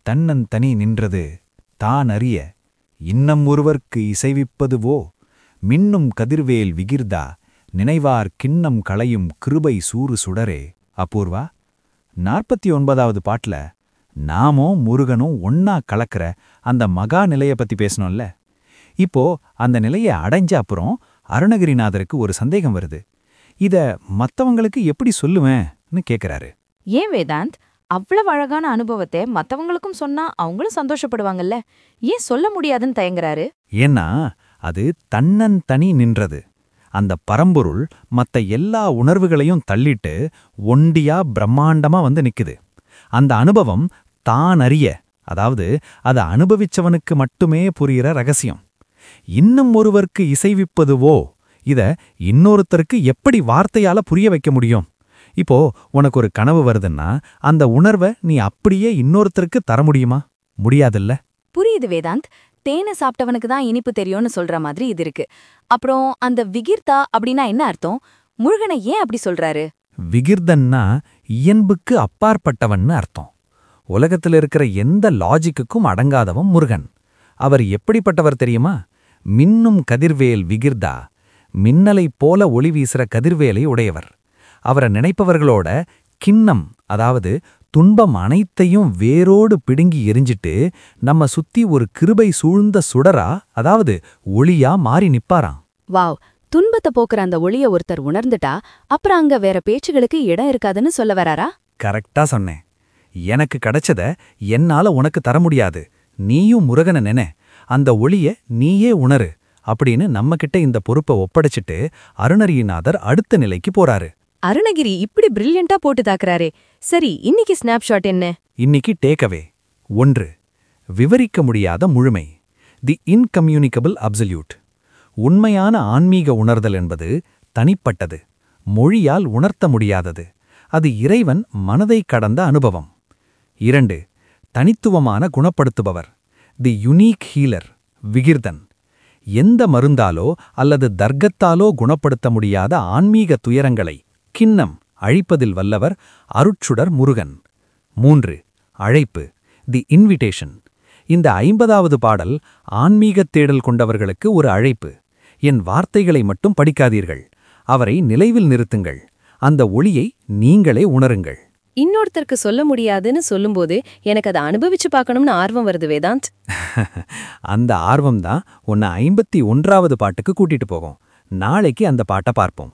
தன்னன் தனி நின்றது தான் அறிய இன்னம் ஒருவர்க்கு இசைவிப்பதுவோ மின்னும் கதிர்வேல் விகிர்தா நினைவார் கிண்ணம் களையும் கிருபை சூறு சுடரே அபூர்வா நாற்பத்தி ஒன்பதாவது பாட்டுல நாமும் முருகனும் ஒன்னா கலக்கிற அந்த மகா நிலைய பத்தி பேசணும்ல இப்போ அந்த நிலையை அடைஞ்ச அப்புறம் அருணகிரிநாதருக்கு ஒரு சந்தேகம் வருது இத மத்தவங்களுக்கு எப்படி சொல்லுவேன்னு கேக்குறாரு ஏன் வேதாந்த் அவ்வளவு அழகான அனுபவத்தை மத்தவங்களுக்கும் சொன்னா அவங்களும் சந்தோஷப்படுவாங்கல்ல ஏன் சொல்ல முடியாதுன்னு தயங்குறாரு ஏன்னா அது தன்னன் தனி நின்றது அந்த பரம்பொருள் மத்த எல்லா உணர்வுகளையும் தள்ளிட்டு ஒண்டியா பிரம்மாண்டமா வந்து நிக்குது அந்த அனுபவம் தான் அறிய அதாவது அதை அனுபவிச்சவனுக்கு மட்டுமே புரியிற ரகசியம் இன்னும் ஒருவர்க்கு இசைவிப்பதுவோ இத இன்னொருத்தருக்கு எப்படி வார்த்தையால புரிய வைக்க முடியும் இப்போ உனக்கு ஒரு கனவு வருதுன்னா அந்த உணர்வை நீ அப்படியே இன்னொருத்தருக்கு தர முடியுமா முடியாதுல்ல புரியுது வேதாந்த் தேனை சாப்பிட்டவனுக்கு தான் இனிப்பு தெரியும்னு சொல்ற மாதிரி இது இருக்கு அப்புறம் அந்த விகிர்தா அப்படின்னா என்ன அர்த்தம் முருகனை ஏன் அப்படி சொல்றாரு விகிர்தன்னா இயல்புக்கு அப்பாற்பட்டவன்னு அர்த்தம் உலகத்தில் இருக்கிற எந்த லாஜிக்குக்கும் அடங்காதவன் முருகன் அவர் எப்படிப்பட்டவர் தெரியுமா மின்னும் கதிர்வேல் விகிர்தா மின்னலைப் போல ஒளி வீசுற கதிர்வேலை உடையவர் அவரை நினைப்பவர்களோட கிண்ணம் அதாவது துன்பம் அனைத்தையும் வேரோடு பிடுங்கி எரிஞ்சிட்டு நம்ம சுத்தி ஒரு கிருபை சூழ்ந்த சுடரா அதாவது ஒளியா மாறி நிப்பாராம் வாவ் துன்பத்தை போக்குற அந்த ஒளிய ஒருத்தர் உணர்ந்துட்டா அப்புறம் அங்க வேற பேச்சுகளுக்கு இடம் இருக்காதுன்னு சொல்ல வராரா கரெக்டா சொன்னேன் எனக்கு கிடைச்சத என்னால உனக்கு தர முடியாது நீயும் முருகனை நினை அந்த ஒளிய நீயே உணரு அப்படின்னு நம்மகிட்ட இந்த பொறுப்பை ஒப்படைச்சிட்டு அருணரிநாதர் அடுத்த நிலைக்கு போறாரு அருணகிரி இப்படி பிரில்லியண்டா போட்டு தாக்குறாரே சரி இன்னைக்கு ஸ்னாப்ஷாட் என்ன இன்னைக்கு டேக்அவே ஒன்று விவரிக்க முடியாத முழுமை தி இன்கம்யூனிகபிள் அப்சல்யூட் உண்மையான ஆன்மீக உணர்தல் என்பது தனிப்பட்டது மொழியால் உணர்த்த முடியாதது அது இறைவன் மனதை கடந்த அனுபவம் இரண்டு தனித்துவமான குணப்படுத்துபவர் தி யுனீக் ஹீலர் விகிர்தன் எந்த மருந்தாலோ அல்லது தர்க்கத்தாலோ குணப்படுத்த முடியாத ஆன்மீக துயரங்களை கிண்ணம் அழிப்பதில் வல்லவர் அருட்சுடர் முருகன் மூன்று அழைப்பு தி இன்விடேஷன் இந்த ஐம்பதாவது பாடல் ஆன்மீகத் தேடல் கொண்டவர்களுக்கு ஒரு அழைப்பு என் வார்த்தைகளை மட்டும் படிக்காதீர்கள் அவரை நிலைவில் நிறுத்துங்கள் அந்த ஒளியை நீங்களே உணருங்கள் இன்னொருத்தருக்கு சொல்ல முடியாதுன்னு சொல்லும்போது எனக்கு அதை அனுபவிச்சு பார்க்கணும்னு ஆர்வம் வருது வேதாந்த் அந்த ஆர்வம்தான் உன்னை ஐம்பத்தி ஒன்றாவது பாட்டுக்கு கூட்டிட்டு போகும் நாளைக்கு அந்த பாட்டை பார்ப்போம்